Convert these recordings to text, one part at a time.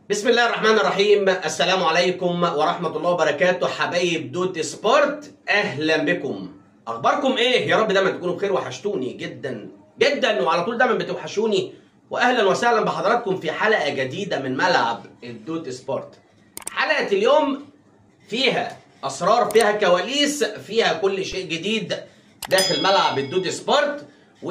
بسم الله الرحمن الرحيم السلام عليكم ورحمة الله وبركاته حبايب دوت سبورت أهلا بكم أخباركم إيه يا رب دايما تكونوا بخير وحشتوني جدا جدا وعلى طول دايما بتوحشوني وأهلا وسهلا بحضراتكم في حلقة جديدة من ملعب الدوت سبورت حلقة اليوم فيها أسرار فيها كواليس فيها كل شيء جديد داخل ملعب الدوت سبورت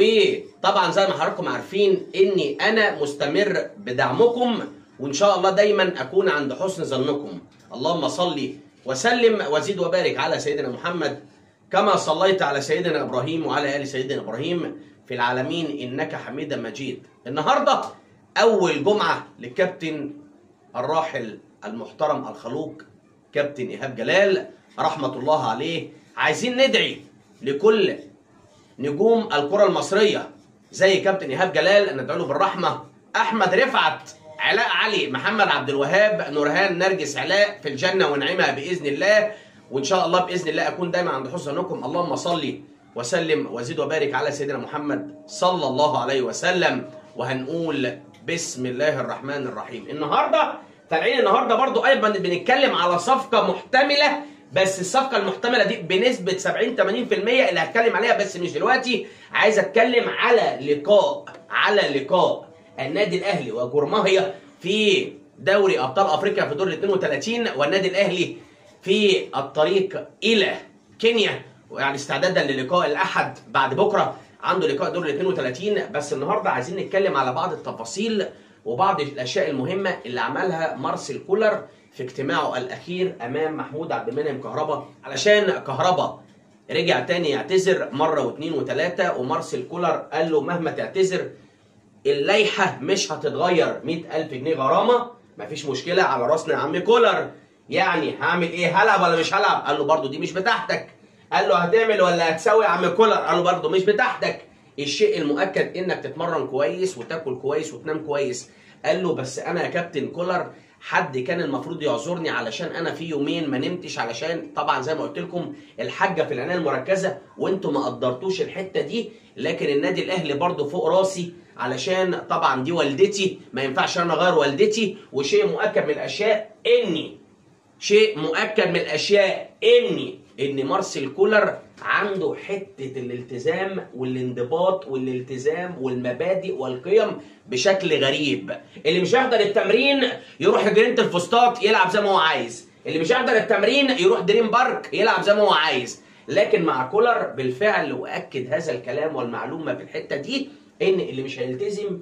وطبعا زي ما حضراتكم عارفين اني انا مستمر بدعمكم وان شاء الله دايما اكون عند حسن ظنكم اللهم صل وسلم وزد وبارك على سيدنا محمد كما صليت على سيدنا ابراهيم وعلى ال سيدنا ابراهيم في العالمين انك حميد مجيد النهارده اول جمعه للكابتن الراحل المحترم الخلوق كابتن ايهاب جلال رحمه الله عليه عايزين ندعي لكل نجوم الكرة المصرية زي كابتن إيهاب جلال ندعو له بالرحمة أحمد رفعت علاء علي محمد عبد الوهاب نورهان نرجس علاء في الجنة ونعيمها بإذن الله وإن شاء الله بإذن الله أكون دايما عند حسن ظنكم اللهم صل وسلم وزد وبارك على سيدنا محمد صلى الله عليه وسلم وهنقول بسم الله الرحمن الرحيم النهارده طالعين النهارده برضو ايضا بنتكلم على صفقه محتمله بس الصفقه المحتمله دي بنسبه 70 80% اللي هتكلم عليها بس مش دلوقتي عايز اتكلم على لقاء على لقاء النادي الاهلي وجرماهيا في دوري ابطال افريقيا في دور ال 32 والنادي الاهلي في الطريق الى كينيا يعني استعدادا للقاء الاحد بعد بكره عنده لقاء دور ال 32 بس النهارده عايزين نتكلم على بعض التفاصيل وبعض الاشياء المهمه اللي عملها مارسيل كولر في اجتماعه الاخير امام محمود عبد المنعم كهربا علشان كهربا رجع تاني يعتذر مره واثنين وثلاثه ومارسيل كولر قال له مهما تعتذر اللائحه مش هتتغير 100000 جنيه غرامه مفيش مشكله على راسنا يا عم كولر يعني هعمل ايه هلعب ولا مش هلعب قال له برضه دي مش بتاعتك قال له هتعمل ولا هتسوي يا عم كولر قال له برضه مش بتاعتك الشيء المؤكد انك تتمرن كويس وتاكل كويس وتنام كويس قال له بس انا يا كابتن كولر حد كان المفروض يعذرني علشان انا في يومين ما نمتش علشان طبعا زي ما قلت لكم الحاجه في العنايه المركزه وانتم ما قدرتوش الحته دي لكن النادي الاهلي برضه فوق راسي علشان طبعا دي والدتي ما ينفعش انا اغير والدتي وشيء مؤكد من الاشياء اني شيء مؤكد من الاشياء اني ان مارسيل كولر عنده حته الالتزام والانضباط والالتزام والمبادئ والقيم بشكل غريب اللي مش هيحضر التمرين يروح جرينه الفسطاط يلعب زي ما هو عايز اللي مش هيحضر التمرين يروح دريم بارك يلعب زي ما هو عايز لكن مع كولر بالفعل واكد هذا الكلام والمعلومه في الحته دي ان اللي مش هيلتزم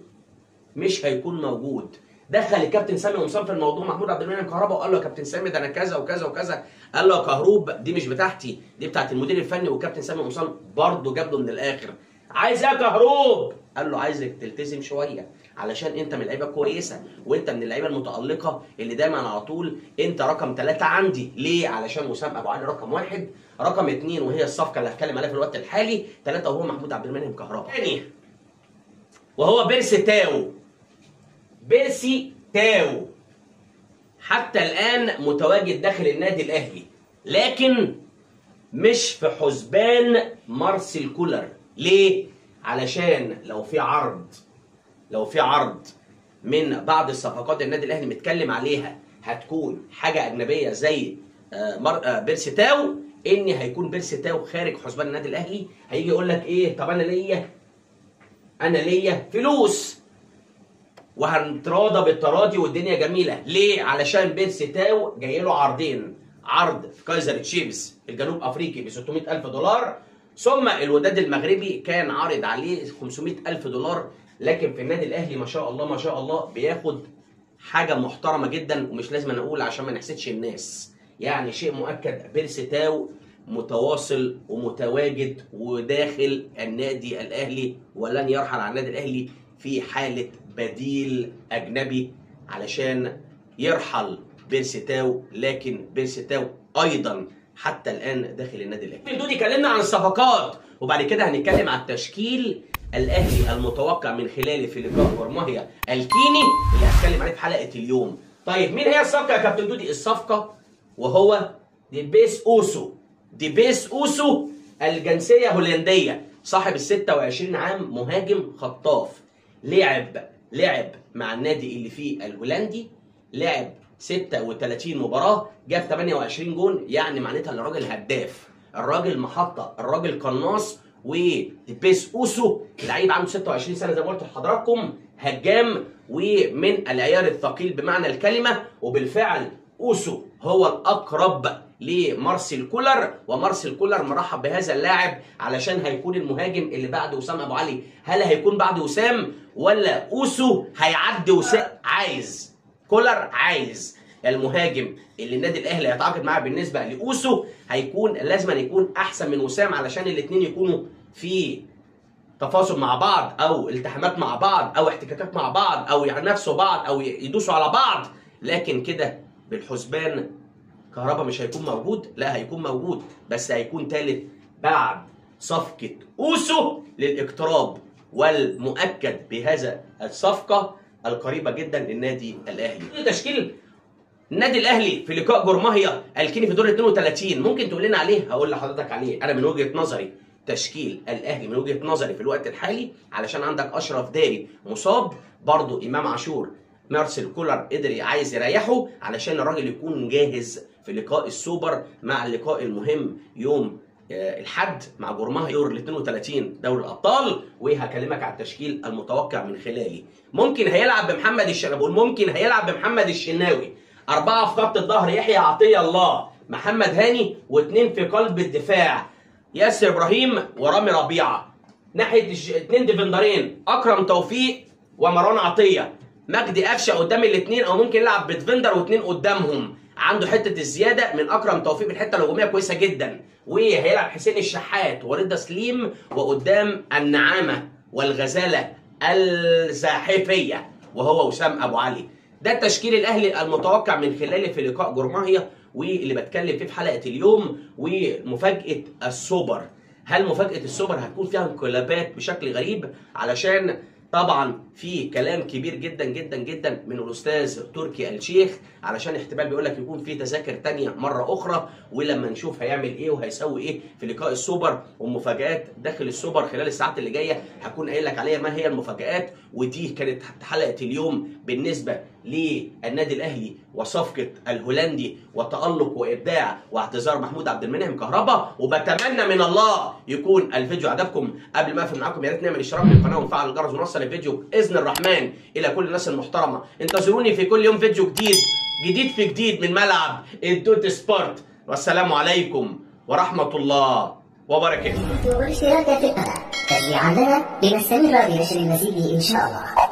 مش هيكون موجود دخل الكابتن سامي قمصان في الموضوع محمود عبد المنعم كهربا وقال له يا كابتن سامي ده انا كذا وكذا وكذا قال له يا كهروب دي مش بتاعتي دي بتاعت المدير الفني والكابتن سامي قمصان برضه جاب له من الاخر عايز ايه يا كهروب قال له عايزك تلتزم شويه علشان انت من اللعيبه كويسه وانت من اللعيبه المتالقه اللي دايما على طول انت رقم ثلاثه عندي ليه علشان وسام ابو علي رقم واحد رقم اثنين وهي الصفقه اللي هتكلم عليها في الوقت الحالي ثلاثه وهو محمود عبد المنعم كهربا ثاني وهو بيرسي تاو بيرسي تاو حتى الآن متواجد داخل النادي الأهلي لكن مش في حسبان مارسيل كولر ليه؟ علشان لو في عرض لو في عرض من بعض الصفقات النادي الأهلي متكلم عليها هتكون حاجة أجنبية زي بيرسي تاو إن هيكون بيرسي تاو خارج حسبان النادي الأهلي هيجي يقول لك إيه طب أنا ليا أنا ليا فلوس وهنتراضى بالتراضي والدنيا جميله ليه علشان بيرسي تاو جاي له عرضين عرض في كايزر تشيفز الجنوب افريقي ب 600 الف دولار ثم الوداد المغربي كان عارض عليه 500 الف دولار لكن في النادي الاهلي ما شاء الله ما شاء الله بياخد حاجه محترمه جدا ومش لازم أنا اقول عشان ما نحسدش الناس يعني شيء مؤكد بيرسي تاو متواصل ومتواجد وداخل النادي الاهلي ولن يرحل عن النادي الاهلي في حاله بديل اجنبي علشان يرحل بيرسيتاو لكن بيرسيتاو ايضا حتى الان داخل النادي الاهلي. دودي اتكلمنا عن الصفقات وبعد كده هنتكلم عن التشكيل الاهلي المتوقع من خلاله في لقاء برماهيا الكيني اللي هتكلم عليه في حلقه اليوم. طيب مين هي الصفقه يا كابتن دودي؟ الصفقه وهو ديبيس اوسو. ديبيس اوسو الجنسيه هولنديه صاحب ال 26 عام مهاجم خطاف لعب لعب مع النادي اللي فيه الهولندي لعب 36 مباراه جاب 28 جون يعني معناتها ان الراجل هداف الراجل محطه الراجل قناص وبيس اوسو لعيب عنده 26 سنه زي ما قلت لحضراتكم هجام ومن العيار الثقيل بمعنى الكلمه وبالفعل اوسو هو الاقرب لمارسيل كولر ومارسيل كولر مرحب بهذا اللاعب علشان هيكون المهاجم اللي بعد وسام ابو علي هل هيكون بعد وسام ولا اوسو هيعدي وسام عايز كولر عايز المهاجم اللي النادي الاهلي هيتعاقد معاه بالنسبه لاوسو هيكون لازم أن يكون احسن من وسام علشان الاثنين يكونوا في تفاصل مع بعض او التحامات مع بعض او احتكاكات مع بعض او ينافسوا بعض او يدوسوا على بعض لكن كده بالحسبان كهربا مش هيكون موجود لا هيكون موجود بس هيكون ثالث بعد صفقة أوسو للاقتراب والمؤكد بهذا الصفقة القريبة جدا للنادي الأهلي تشكيل النادي الاهلي في لقاء جرماهيا الكيني في دور 32 ممكن تقول لنا عليه هقول لحضرتك عليه انا من وجهه نظري تشكيل الاهلي من وجهه نظري في الوقت الحالي علشان عندك اشرف داري مصاب برضو امام عاشور مارسيل كولر قدر عايز يريحه علشان الراجل يكون جاهز في لقاء السوبر مع اللقاء المهم يوم آه، الحد مع جرماها يور ال 32 دوري الابطال وهكلمك على التشكيل المتوقع من خلالي ممكن هيلعب بمحمد الشناوي بقول ممكن هيلعب بمحمد الشناوي أربعة في خط الظهر يحيى عطية الله محمد هاني واثنين في قلب الدفاع ياسر إبراهيم ورامي ربيعة ناحية الش... اثنين ديفندرين أكرم توفيق ومروان عطية مجدي قفشة قدام الاثنين أو ممكن يلعب بدفندر واثنين قدامهم عنده حتة الزيادة من أكرم توفيق في الحتة الهجومية كويسة جدا وهيلعب حسين الشحات ورضا سليم وقدام النعامة والغزالة الزاحفية وهو وسام أبو علي ده التشكيل الاهلي المتوقع من خلاله في لقاء جرماهيا واللي بتكلم فيه في حلقه اليوم ومفاجاه السوبر هل مفاجاه السوبر هتكون فيها انقلابات بشكل غريب علشان طبعا في كلام كبير جدا جدا جدا من الاستاذ تركي الشيخ علشان احتمال بيقول لك يكون في تذاكر تانية مره اخرى ولما نشوف هيعمل ايه وهيسوي ايه في لقاء السوبر ومفاجات داخل السوبر خلال الساعات اللي جايه هكون قايل لك عليها ما هي المفاجات ودي كانت حلقه اليوم بالنسبه للنادي الاهلي وصفقه الهولندي وتالق وابداع واعتذار محمود عبد المنعم كهربا وبتمنى من الله يكون الفيديو عجبكم قبل ما اقفل معاكم يا ريت نعمل اشتراك للقناه ونفعل الجرس ونوصل الفيديو باذن الرحمن الى كل الناس المحترمه انتظروني في كل يوم فيديو جديد جديد في جديد من ملعب الدوت سبورت والسلام عليكم ورحمه الله وبركاته والاشتراك في القناة تشجيعا لنا لنستمر بنشر المزيد إن شاء الله